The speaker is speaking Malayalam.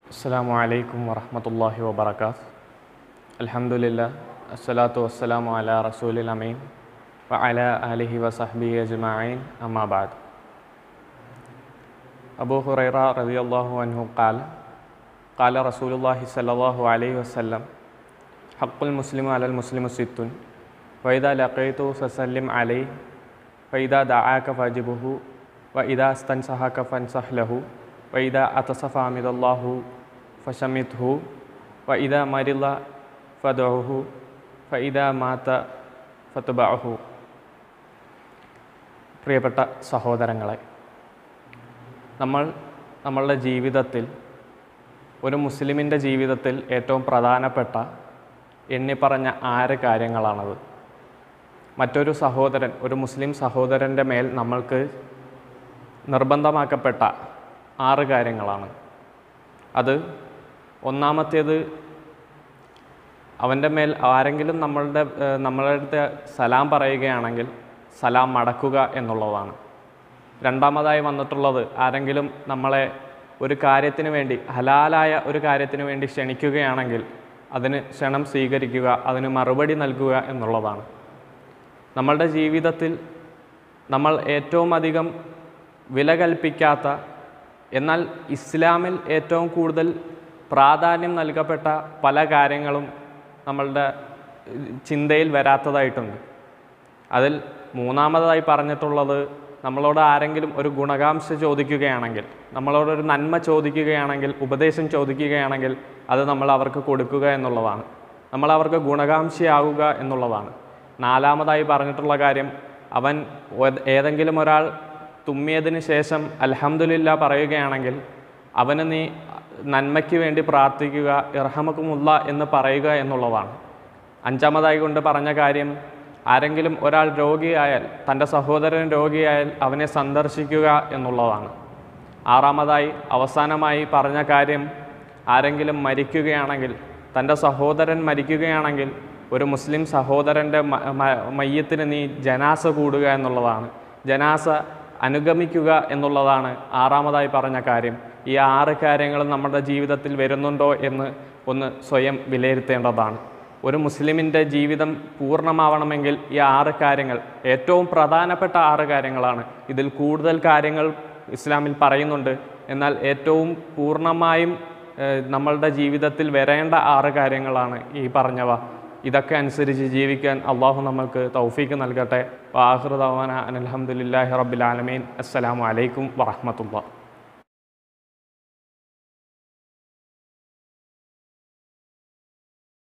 അസ്സാം വലൈക്കും വറഹമത്തല്ലാഹി വബർക്കാത്ത് അൽഹംദുലില്ലാ അസ്സലാത്തു വസ്സലാമു അല റസൂലിൽ അമീൻ വ അല അലിഹി വസഹബി അജ്മഈൻ അമ്മാബാദ് അബൂ ഹുറൈറ റളിയല്ലാഹു അൻഹു ഖാൽ ഖാല റസൂലുള്ളാഹി സ്വല്ലല്ലാഹു അലൈഹി വസല്ലം ഹഖുൽ മുസ്ലിമു അലൽ മുസ്ലിമു സിത്തുൻ വൈദാ ലഖൈതു ഫസല്ലിം അലൈ വൈദാ ദആക ഫജിബുഹു വഇദാ അസ്തൻസഹക ഫൻസഹ് ലഹു വൈദാ അതസഫ അമിദല്ലാഹു ഫഷമിത്ഹു വഇദാ മരിള ഫദഉഹു ഫഇദാ മാത ഫത്ബഅഹു പ്രിയപ്പെട്ട സഹോദരങ്ങളെ നമ്മൾ നമ്മളുടെ ജീവിതത്തിൽ ഒരു മുസ്ലിമിൻ്റെ ജീവിതത്തിൽ ഏറ്റവും പ്രധാനപ്പെട്ട എണ്ണിപ്പറഞ്ഞ ആറ് കാര്യങ്ങളാണത് മറ്റൊരു സഹോദരൻ ഒരു മുസ്ലിം സഹോദരൻ്റെ മേൽ നമ്മൾക്ക് നിർബന്ധമാക്കപ്പെട്ട ആറ് കാര്യങ്ങളാണ് അത് ഒന്നാമത്തേത് അവൻ്റെ മേൽ ആരെങ്കിലും നമ്മളുടെ ഏഹ്, നമ്മളുടെ അടുത്ത് സലാം പറയുകയാണെങ്കിൽ സലാം മടക്കുക എന്നുള്ളതാണ് രണ്ടാമതായി വന്നിട്ടുള്ളത് ആരെങ്കിലും നമ്മളെ ഒരു കാര്യത്തിന് വേണ്ടി ഹലാലായ ഒരു കാര്യത്തിന് വേണ്ടി ക്ഷണിക്കുകയാണെങ്കിൽ അതിന് ക്ഷണം സ്വീകരിക്കുക അതിന് മറുപടി നൽകുക എന്നുള്ളതാണ് നമ്മളുടെ ജീവിതത്തിൽ നമ്മൾ ഏറ്റവും അധികം വില കൽപ്പിക്കാത്ത എന്നാൽ ഇസ്ലാമിൽ ഏറ്റവും കൂടുതൽ പ്രാധാന്യം നൽകപ്പെട്ട പല കാര്യങ്ങളും നമ്മളുടെ ഏഹ്, ചിന്തയിൽ വരാത്തതായിട്ടുണ്ട് അതിൽ മൂന്നാമതായി പറഞ്ഞിട്ടുള്ളത് നമ്മളോട് ആരെങ്കിലും ഒരു ഗുണകാംക്ഷ ചോദിക്കുകയാണെങ്കിൽ നമ്മളോടൊരു നന്മ ചോദിക്കുകയാണെങ്കിൽ ഉപദേശം ചോദിക്കുകയാണെങ്കിൽ അത് നമ്മൾ അവർക്ക് കൊടുക്കുക എന്നുള്ളതാണ് നമ്മൾ അവർക്ക് ഗുണകാംക്ഷയാവുക എന്നുള്ളതാണ് നാലാമതായി പറഞ്ഞിട്ടുള്ള കാര്യം അവൻ ഒ- ഏതെങ്കിലും ഒരാൾ തുമ്മിയതിന് ശേഷം അൽഹംദുലില്ല പറയുകയാണെങ്കിൽ അവന് നീ നന്മയ്ക്ക് വേണ്ടി പ്രാർത്ഥിക്കുക ഇർഹമക്കുമുള്ള എന്ന് പറയുക എന്നുള്ളതാണ് അഞ്ചാമതായി കൊണ്ട് പറഞ്ഞ കാര്യം ആരെങ്കിലും ഒരാൾ രോഗിയായാൽ തൻ്റെ സഹോദരൻ രോഗിയായാൽ അവനെ സന്ദർശിക്കുക എന്നുള്ളതാണ് ആറാമതായി അവസാനമായി പറഞ്ഞ കാര്യം ആരെങ്കിലും മരിക്കുകയാണെങ്കിൽ തൻ്റെ സഹോദരൻ മരിക്കുകയാണെങ്കിൽ ഒരു മുസ്ലിം സഹോദരൻ്റെ മ- മ- മയ്യത്തിന് നീ ജനാസ കൂടുക എന്നുള്ളതാണ് ജനാസ അനുഗമിക്കുക എന്നുള്ളതാണ് ആറാമതായി പറഞ്ഞ കാര്യം ഈ ആറ് കാര്യങ്ങളും നമ്മുടെ ജീവിതത്തിൽ വരുന്നുണ്ടോ എന്ന് ഒന്ന് സ്വയം വിലയിരുത്തേണ്ടതാണ് ഒരു മുസ്ലിമിൻ്റെ ജീവിതം പൂർണ്ണമാവണമെങ്കിൽ ഈ ആറ് കാര്യങ്ങൾ ഏറ്റവും പ്രധാനപ്പെട്ട ആറ് കാര്യങ്ങളാണ് ഇതിൽ കൂടുതൽ കാര്യങ്ങൾ ഇസ്ലാമിൽ പറയുന്നുണ്ട് എന്നാൽ ഏറ്റവും പൂർണ്ണമായും ഏഹ്, നമ്മളുടെ ജീവിതത്തിൽ വരേണ്ട ആറ് കാര്യങ്ങളാണ് ഈ പറഞ്ഞവ ഇതൊക്കെ അനുസരിച്ച് ജീവിക്കാൻ അള്ളാഹു നമ്മൾക്ക് തൗഫീക്ക് നൽകട്ടെ വാഹൃദവാന അനൽഹമുല്ലാഹി റബ്ബിൽ ആലമീൻ അസ്സലാമു അലൈക്കും വറഹമത്തുള്ള